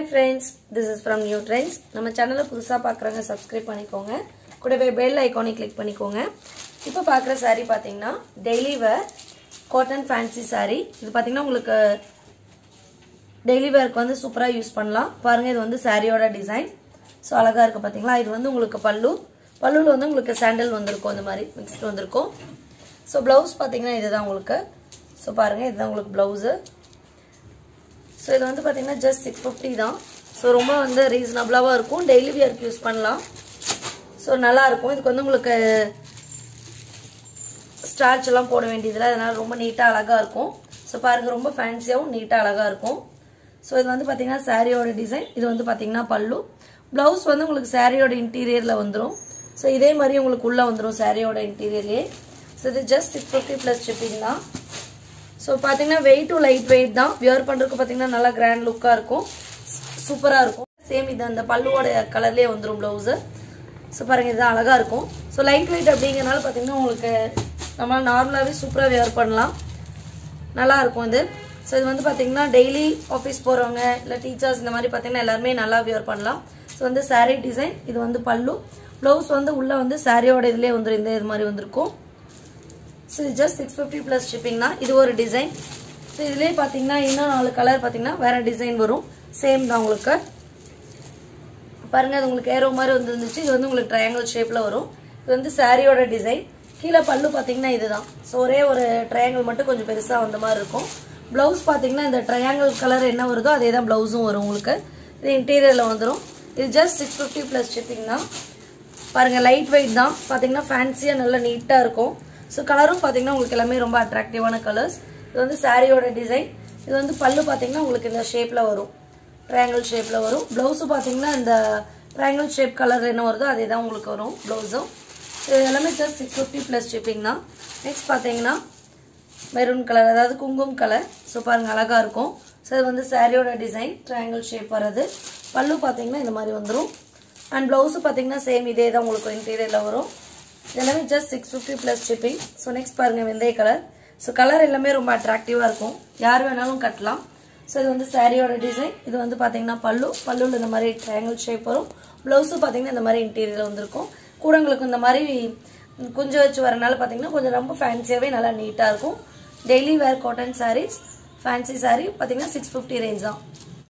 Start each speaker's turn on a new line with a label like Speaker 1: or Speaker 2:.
Speaker 1: hi friends this is from New Trends நம்ம சேனலை புதுசாக பார்க்குறவங்க சப்ஸ்கிரைப் பண்ணிக்கோங்க கூடவே பெல் ஐக்கானை கிளிக் பண்ணிக்கோங்க இப்போ பார்க்குற saree பார்த்தீங்கன்னா daily wear cotton fancy saree இது பார்த்தீங்கன்னா உங்களுக்கு டெய்லி வேர்க்கு வந்து சூப்பராக யூஸ் பண்ணலாம் பாருங்கள் இது வந்து சாரியோட டிசைன் ஸோ அழகாக இருக்குது பார்த்தீங்களா இது வந்து உங்களுக்கு பல்லு பல்லுவில் வந்து உங்களுக்கு சாண்டல் வந்திருக்கும் இந்த மாதிரி மிக்ஸ்டு வந்திருக்கும் ஸோ ப்ளவுஸ் பார்த்தீங்கன்னா இதுதான் உங்களுக்கு ஸோ பாருங்கள் இதுதான் உங்களுக்கு ப்ளவுஸு ஸோ இது வந்து பார்த்தீங்கன்னா ஜஸ்ட் சிக்ஸ் ஃபிஃப்டி தான் ஸோ ரொம்ப வந்து ரீசனபிளாகவும் இருக்கும் டெய்லி வியர்க்கு யூஸ் பண்ணலாம் ஸோ நல்லா இருக்கும் இதுக்கு வந்து உங்களுக்கு ஸ்டார்ச் எல்லாம் போட வேண்டியதில்லை அதனால் ரொம்ப நீட்டாக அழகாக இருக்கும் ஸோ பாருங்கள் ரொம்ப ஃபேன்சியாகவும் நீட்டாக அழகாக இருக்கும் ஸோ இது வந்து பார்த்தீங்கன்னா சாரியோட டிசைன் இது வந்து பார்த்தீங்கன்னா பல்லு ப்ளவுஸ் வந்து உங்களுக்கு சாரியோட இன்டீரியரில் வந்துடும் ஸோ இதே மாதிரி உங்களுக்கு உள்ளே வந்துடும் சாரியோட இன்டீரியர்லேயே ஸோ இது just six fifty plus shipping தான் ஸோ பார்த்தீங்கன்னா வெயிட்டும் லைட் வெயிட் தான் வியர் பண்ணுறதுக்கு பார்த்தீங்கன்னா நல்லா கிராண்ட் லுக்காக இருக்கும் சூப்பராக இருக்கும் சேம் இது அந்த பல்லுவோட கலர்லேயே வந்துடும் ப்ளவுஸு ஸோ பாருங்கள் இதுதான் அழகாக இருக்கும் ஸோ லைட் வெயிட் அப்படிங்கிறனால பார்த்தீங்கன்னா உங்களுக்கு நம்ம நார்மலாகவே சூப்பராக வியர் பண்ணலாம் நல்லா இருக்கும் இது ஸோ இது வந்து பார்த்தீங்கன்னா டெய்லி ஆஃபீஸ் போகிறவங்க இல்லை டீச்சர்ஸ் இந்த மாதிரி பார்த்தீங்கன்னா எல்லாருமே நல்லா வியர் பண்ணலாம் ஸோ வந்து saree டிசைன் இது வந்து பல்லு ப்ளவுஸ் வந்து உள்ளே வந்து சாரியோட இதுலேயே வந்துடும் இந்த இது மாதிரி வந்திருக்கும் ஸோ இது just six fifty plus shipping தான் இது ஒரு டிசைன் ஸோ இதுலேயே பார்த்தீங்கன்னா இன்னும் நாலு கலர் பார்த்தீங்கன்னா வேறு டிசைன் வரும் சேம் தான் உங்களுக்கு பாருங்க அது உங்களுக்கு ஏரோ மாதிரி வந்துருந்துச்சு இது வந்து உங்களுக்கு ட்ரையாங்கிள் ஷேப்பில் வரும் இது வந்து சாரியோட டிசைன் கீழே பல்லு பார்த்தீங்கன்னா இதுதான் ஸோ ஒரே ஒரு ட்ரையாங்கிள் மட்டும் கொஞ்சம் பெருசாக வந்த மாதிரி இருக்கும் ப்ளவுஸ் பார்த்தீங்கன்னா இந்த ட்ரையாங்கிள் கலர் என்ன வருதோ அதே தான் ப்ளவுஸும் வரும் உங்களுக்கு இது இன்டீரியரில் வந்துடும் இது just six fifty plus shipping தான் பாருங்கள் லைட் வெயிட் தான் பார்த்தீங்கன்னா ஃபேன்சியாக நல்லா நீட்டாக இருக்கும் ஸோ கலரும் பார்த்தீங்கன்னா உங்களுக்கு எல்லாமே ரொம்ப அட்ராக்டிவான கலர்ஸ் இது வந்து சாரியோட டிசைன் இது வந்து பல்லு பார்த்தீங்கன்னா உங்களுக்கு இந்த ஷேப்பில் வரும் ட்ரையாங்கிள் ஷேப்பில் வரும் ப்ளவுஸும் பார்த்தீங்கன்னா இந்த ட்ரையாங்கிள் ஷேப் கலர் என்ன வருதோ அதே தான் உங்களுக்கு வரும் ப்ளவுஸும் இது எல்லாமே just six fifty plus shipping தான் நெக்ஸ்ட் பார்த்தீங்கன்னா மெரூன் கலர் அதாவது குங்குமம் கலர் ஸோ பாருங்கள் அழகாக இருக்கும் ஸோ இது வந்து சாரியோட டிசைன் ட்ரையாங்கிள் ஷேப் வர்றது பல்லு பார்த்தீங்கன்னா இந்த மாதிரி வந்துடும் அண்ட் ப்ளவுஸு பார்த்தீங்கன்னா சேம் இதே தான் உங்களுக்கு இன்டீரியரில் வரும் எல்லாமே just six fifty plus shipping so next பாருங்கள் வெந்தய கலர் ஸோ கலர் எல்லாமே ரொம்ப அட்ராக்டிவாக இருக்கும் யார் வேணாலும் கட்டலாம் ஸோ இது வந்து சாரியோட டிசைன் இது வந்து பார்த்தீங்கன்னா பல்லு பல்லுவில் இந்த மாதிரி ட்ரையாங்கிள் ஷேப் வரும் ப்ளவுஸும் பார்த்தீங்கன்னா இந்த மாதிரி இன்டீரியரில் வந்திருக்கும் கூட உங்களுக்கு இந்த மாதிரி குஞ்சு வச்சு வரனால பார்த்தீங்கன்னா கொஞ்சம் ரொம்ப ஃபேன்சியாகவே நல்லா நீட்டாக இருக்கும் daily wear cotton saris fancy sari பார்த்தீங்கன்னா சிக்ஸ் ஃபிஃப்டி ரேஞ்ச் தான்